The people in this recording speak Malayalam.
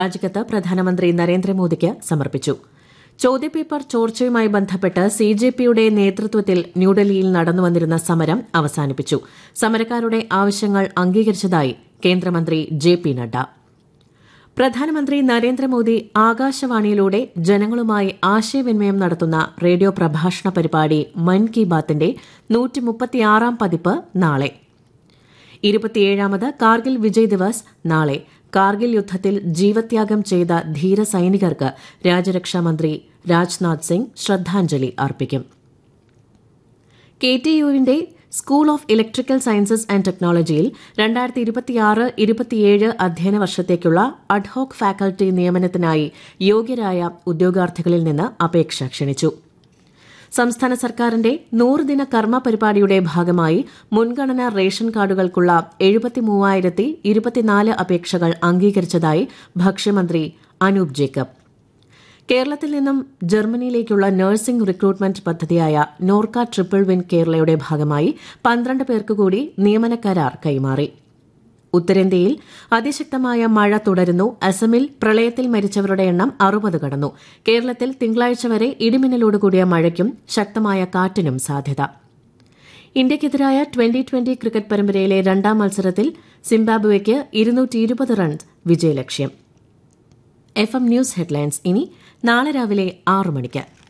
രാജിക്കത്ത് പ്രധാനമന്ത്രി നരേന്ദ്രമോദിക്ക് സമർപ്പിച്ചു ചോദ്യപേപ്പർ ചോർച്ചയുമായി ബന്ധപ്പെട്ട് സി ജെ പിയുടെ നേതൃത്വത്തിൽ ന്യൂഡൽഹിയിൽ നടന്നുവന്നിരുന്ന സമരം അവസാനിപ്പിച്ചു സമരക്കാരുടെ ആവശ്യങ്ങൾ അംഗീകരിച്ചതായി കേന്ദ്രമന്ത്രി ജെ പി നഡ്ഡ പ്രധാനമന്ത്രി നരേന്ദ്രമോദി ആകാശവാണിയിലൂടെ ജനങ്ങളുമായി ആശയവിനിമയം നടത്തുന്ന റേഡിയോ പ്രഭാഷണ പരിപാടി മൻ കി ബാത്തിന്റെ നൂറ്റിമുപ്പത്തിയാറാം പതിപ്പ് നാളെ ഇരുപത്തിയേഴാമത് കാർഗിൽ വിജയ് ദിവസ് നാളെ കാർഗിൽ യുദ്ധത്തിൽ ജീവത്യാഗം ചെയ്ത ധീര സൈനികർക്ക് രാജ്യരക്ഷാമന്ത്രി രാജ്നാഥ് സിംഗ് ശ്രദ്ധാഞ്ജലി അർപ്പിക്കും കെ ടി യുവിന്റെ school of electrical sciences and ടെക്നോളജിയിൽ രണ്ടായിരത്തി ഇരുപത്തിയാറ് ഇരുപത്തിയേഴ് അധ്യയന വർഷത്തേക്കുള്ള അഡ്ഹോക് ഫാക്കൽറ്റി നിയമനത്തിനായി യോഗ്യരായ ഉദ്യോഗാർത്ഥികളിൽ നിന്ന് അപേക്ഷ ക്ഷണിച്ചു സംസ്ഥാന സർക്കാരിന്റെ നൂറുദിന കർമ്മ പരിപാടിയുടെ ഭാഗമായി മുൻഗണനാ റേഷൻ കാർഡുകൾക്കുള്ള എഴുപത്തിമൂവായിരത്തി ഇരുപത്തിനാല് അപേക്ഷകൾ അംഗീകരിച്ചതായി ഭക്ഷ്യമന്ത്രി അനൂപ് ജേക്കബ് കേരളത്തിൽ നിന്നും ജർമ്മനിയിലേക്കുള്ള നഴ്സിംഗ് റിക്രൂട്ട്മെന്റ് പദ്ധതിയായ നോർക്ക ട്രിപ്പിൾ വിൻ കേരളയുടെ ഭാഗമായി പന്ത്രണ്ട് പേർക്ക് കൂടി നിയമന കരാർ കൈമാറി ഉത്തരേന്ത്യയിൽ അതിശക്തമായ മഴ തുടരുന്നു അസമിൽ പ്രളയത്തിൽ മരിച്ചവരുടെ എണ്ണം അറുപത് കടന്നു കേരളത്തിൽ തിങ്കളാഴ്ച വരെ ഇടിമിന്നലോടുകൂടിയ മഴയ്ക്കും ശക്തമായ കാറ്റിനും സാധ്യത ഇന്ത്യയ്ക്കെതിരായ ട്വന്റി ട്വന്റി ക്രിക്കറ്റ് പരമ്പരയിലെ രണ്ടാം മത്സരത്തിൽ സിംബാബ്വെയ്ക്ക് ഇരുന്നൂറ്റി റൺസ് വിജയലക്ഷ്യം എഫ് എം ന്യൂസ് ഹെഡ്ലൈൻസ് ഇനി നാളെ രാവിലെ ആറ് മണിക്ക്